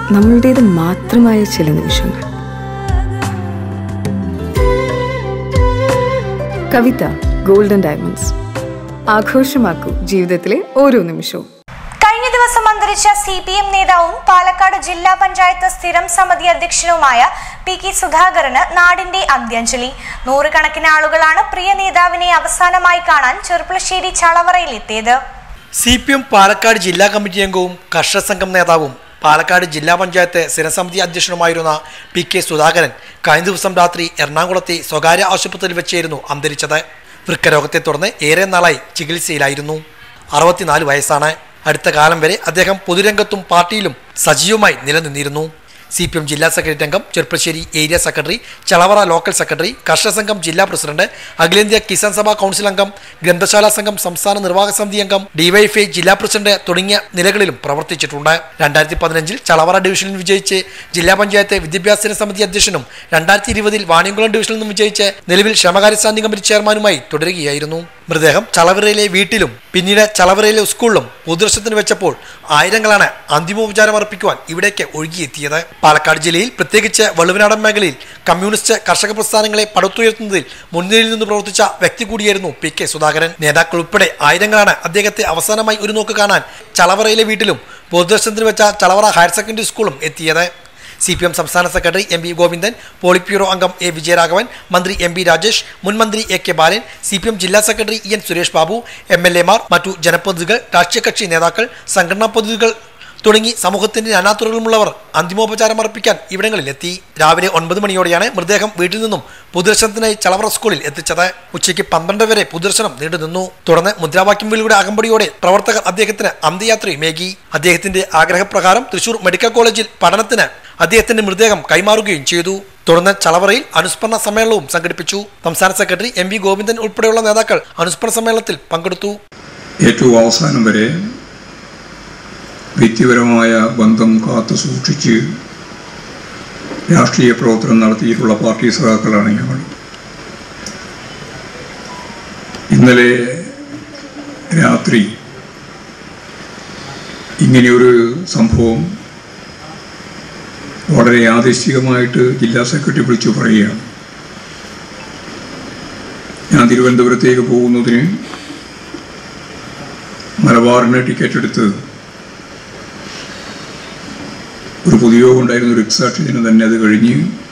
നമ്മളുടേത് മാത്രമായ ചില നിമിഷങ്ങൾ കവിത ഗോൾഡൻ ഡയമണ്ട്സ് ആഘോഷമാക്കൂ ജീവിതത്തിലെ ഓരോ നിമിഷവും കഴിഞ്ഞ ദിവസം അന്തരിച്ച സി പി എം നേതാവും പാലക്കാട് ജില്ലാ പഞ്ചായത്ത് സ്ഥിരം സമിതി അധ്യക്ഷനുമായ പി കെ സുധാകരന് നാടിന്റെ അന്ത്യാഞ്ജലി നൂറുകണക്കിന് ആളുകളാണ് പ്രിയ നേതാവിനെ അവസാനമായി കാണാൻ ചെറുപ്പളശ്ശേരി ചളവറയിലെത്തിയത് സി പി എം പാലക്കാട് ജില്ലാ കമ്മിറ്റി അംഗവും കർഷക സംഘം നേതാവും പാലക്കാട് ജില്ലാ പഞ്ചായത്ത് സ്ഥിരസമിതി അധ്യക്ഷനുമായിരുന്ന പി കെ സുധാകരൻ കഴിഞ്ഞ ദിവസം രാത്രി എറണാകുളത്തെ സ്വകാര്യ ആശുപത്രിയിൽ വെച്ചായിരുന്നു അന്തരിച്ചത് വൃക്കരോഗത്തെ തുടർന്ന് ഏറെ നാളായി ചികിത്സയിലായിരുന്നു അറുപത്തിനാല് വയസ്സാണ് അടുത്ത കാലം വരെ അദ്ദേഹം പൊതുരംഗത്തും പാർട്ടിയിലും സജീവമായി നിലനിന്നിരുന്നു സി പി എം ജില്ലാ സെക്രട്ടറി അംഗം Cherpulassery area secretary Chalavara local secretary കർഷക സംഘം ജില്ലാ പ്രസിഡന്റ് അഖിലേന്ത്യാ കിസാൻ സഭ കൗൺസിൽ അംഗം ഗ്രന്ഥശാല സംഘം സംസ്ഥാന നിർവാഹക സമിതി അംഗം ഡിവൈഎഫ്ഐ ജില്ലാ പ്രസിഡന്റ് തുടങ്ങിയ നിലകളിലും പ്രവർത്തിച്ചിട്ടുണ്ട് രണ്ടായിരത്തി പതിനഞ്ചിൽ ചളവറ ഡിവിഷനിൽ വിജയിച്ച് ജില്ലാ പഞ്ചായത്ത് വിദ്യാഭ്യാസ സമിതി അധ്യക്ഷനും രണ്ടായിരത്തി ഇരുപതിൽ വാണിയംകുളം ഡിവിഷനിൽ നിന്നും വിജയിച്ച് നിലവിൽ ക്ഷമകാര്യ സ്റ്റാൻഡിംഗ് കമ്മിറ്റി ചെയർമാനുമായി തുടരുകയായിരുന്നു മൃതദേഹം ചളവറയിലെ വീട്ടിലും പിന്നീട് ചളവറയിലെ സ്കൂളിലും പൊതുദർശനത്തിന് വെച്ചപ്പോൾ ആയിരങ്ങളാണ് അന്തിമോപചാരം അർപ്പിക്കുവാൻ ഇവിടേക്ക് ഒഴുകിയെത്തിയത് പാലക്കാട് ജില്ലയിൽ പ്രത്യേകിച്ച് വള്ളുവനാടൻ മേഖലയിൽ കമ്മ്യൂണിസ്റ്റ് കർഷക പ്രസ്ഥാനങ്ങളെ പടുത്തുയർത്തുന്നതിൽ മുൻനിരയിൽ നിന്ന് പ്രവർത്തിച്ച വ്യക്തി കൂടിയായിരുന്നു പി കെ സുധാകരൻ നേതാക്കൾ ഉൾപ്പെടെ ആയിരങ്ങളാണ് അദ്ദേഹത്തെ അവസാനമായി ഒരു നോക്ക് കാണാൻ ചളവറയിലെ വീട്ടിലും പൊതുദർശനത്തിന് വെച്ച ചളവറ ഹയർ സെക്കൻഡറി സ്കൂളും എത്തിയത് സി പി എം സംസ്ഥാന secretary M V Govindan politburo അംഗം എ വിജയരാഘവൻ മന്ത്രി എം പി രാജേഷ് മുൻ മന്ത്രി A K Balan C P M ജില്ലാ secretary E N Suresh Babu M L എമാർ മറ്റു ജനപ്രതിനിധികൾ രാഷ്ട്രീയ കക്ഷി നേതാക്കൾ സംഘടനാ പ്രതിനിധികൾ തുടങ്ങി സമൂഹത്തിന്റെ നാനാതുറകളുമുള്ളവർ അന്തിമോപചാരം അർപ്പിക്കാൻ ഇവിടങ്ങളിലെത്തി രാവിലെ ഒൻപത് മണിയോടെയാണ് മൃതദേഹം വീട്ടിൽ നിന്നും പൊതുദർശനത്തിനായി ചളവറ സ്കൂളിൽ എത്തിച്ചത് ഉച്ചയ്ക്ക് പന്ത്രണ്ട് വരെ പൊതുദർശനം നീണ്ടുനിന്നു തുടർന്ന് മുദ്രാവാക്യം വിളിയുടെ അകമ്പടിയോടെ പ്രവർത്തകർ അദ്ദേഹത്തിന് അന്ത്യയാത്രയുമേകി അദ്ദേഹത്തിന്റെ ആഗ്രഹപ്രകാരം തൃശൂർ മെഡിക്കൽ കോളേജിൽ പഠനത്തിന് അദ്ദേഹത്തിന്റെ മൃതദേഹം കൈമാറുകയും ചെയ്തു തുടർന്ന് ചളവറയിൽ അനുസ്മരണ സമ്മേളനവും സംഘടിപ്പിച്ചു സംസ്ഥാന സെക്രട്ടറി എം വി ഗോവിന്ദൻ ഉൾപ്പെടെയുള്ള നേതാക്കൾ അനുസ്മരണ സമ്മേളനത്തിൽ പങ്കെടുത്തു ഏറ്റവും അവസാനം വരെ വ്യക്തിപരമായ ബന്ധം കാത്തു സൂക്ഷിച്ച് രാഷ്ട്രീയ പ്രവർത്തനം നടത്തിയിട്ടുള്ള പാർട്ടി സഖാക്കളാണ് ഞങ്ങൾ ഇന്നലെ രാത്രി ഇങ്ങനെയൊരു സംഭവം വളരെ യാദൃശ്ചികമായിട്ട് ജില്ലാ സെക്രട്ടറി വിളിച്ചു പറയുകയാണ് ഞാൻ തിരുവനന്തപുരത്തേക്ക് പോകുന്നതിന് മലബാറിന് ടിക്കറ്റ് എടുത്ത് ഒരു പൊതുയോഗം ഉണ്ടായിരുന്നു ഒരു രക്തസാക്ഷി ദിനം തന്നെ അത് കഴിഞ്ഞ്